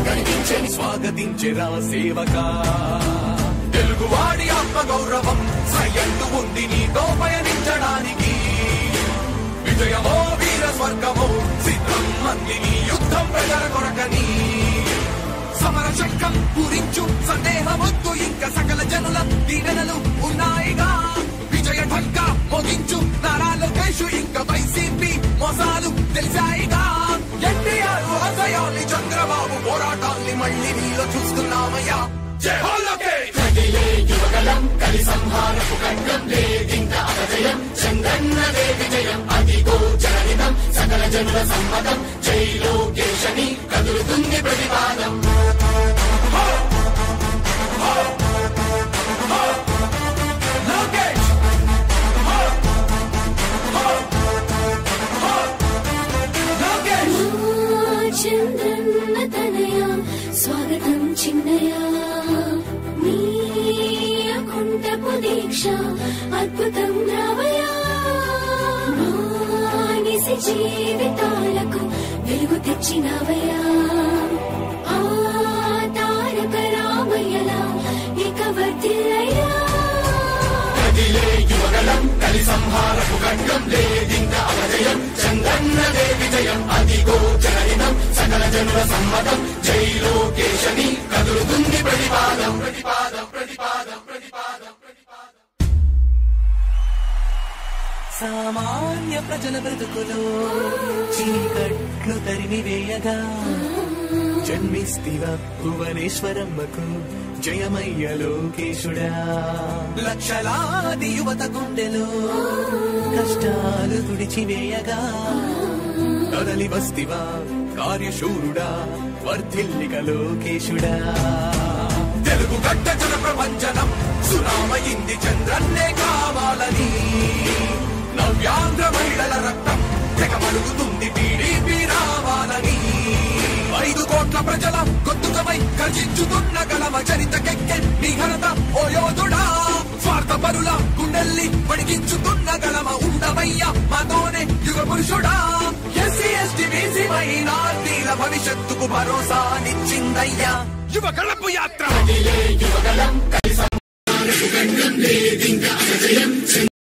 కనిపించని స్వాగతించెరా సేవక తెలుగువాడి ఆత్మ గౌరవం సయ్యంటు ఉంది నీతో పయనించడానికి విజయమో వీర స్వర్గమో సిద్ధం మందిని యుద్ధం ప్రజల కొరకని సమర శంఖం పూరించు సందేహమొద్దు ఇంకా సకల జనుల దీవెనలు ఉన్నాయిగా విజయ ఢంకా మోగించు నారా లోకేష్ ఇంకా వైసీపీ మోసాలు తెలిసాయిగా ఎన్టీఆర్ ఆశయాల్ని చంద్రబాబు పోరాటాల్ని మళ్ళీ నీలో చూస్తున్నామయ్యా జై హో లోకేష్ కదిలే యువగలం కలి సంహారపు ఖడ్గం లేదింక అపజయం చంద్రన్నదే విజయం అదిగో జనహితం సకల జనుల సమ్మతం జై లోకేశని కదులుతుంది ప్రతిపాదం లోకేష్ లోకేష్ చంద్రన్న తనయ స్వాగతం చిన్నయ నీకుంటపు దీక్ష అద్భుతం రావయ మానిసి జీవితాలకు వెలుగు తెచ్చినవయా ఆ తారక రామయ్యలా ఇక వర్తిల్లయ్యా కదిలే యువగలం కలి సంహారపు ఖడ్గం లేదింక అపజయం చంద్రన్నదే విజయం అదిగో జనహితం సకల జనుల సమ్మతం జై లోకేశని కదులుతుంది ప్రతిపాదం ప్రతిపాదం ప్రతిపాదం ప్రతిపాదం ప్రతిపాదం సామాన్య ప్రజల బ్రతుకులో చీకట్లు తరిమి వేయగా జన్మిస్తివ భువనేశ్వరమ్మకు జయమయ్య లోకేశుడా లక్షలాది యువత గుండెలో కష్టాలు తుడిచివేయగా కదలి వస్తివా కార్యశూరుడా వర్ధిల్లిక లోకేశుడా తెలుగు గడ్డ జన ప్రపంచనం సునామయింది చంద్రన్నే కావాలని నవ్యాంధ్ర మహిళల రక్తం తెగమలుగుతుంది టీడీపీ రావాలని ఐదు కోట్ల ప్రజల గొంతుకమై గర్జించుతున్న గలమ చరితకెక్కె నీ ఘనత ఓ యోధుడా స్వార్థ పరుల గుండెల్ని వణికించుతున్న గలమ ఉండవయ్య మాతోనే యుగ పురుషుడా ఎస్సీ ఎస్టీ బీసీ మైనార్టీల భవిష్యత్తుకు భరోసానిచ్చిందయ్యా యువ కళపు యాత్ర యువగలం కలి సంహారపు ఖడ్గం లేదింక అపజయం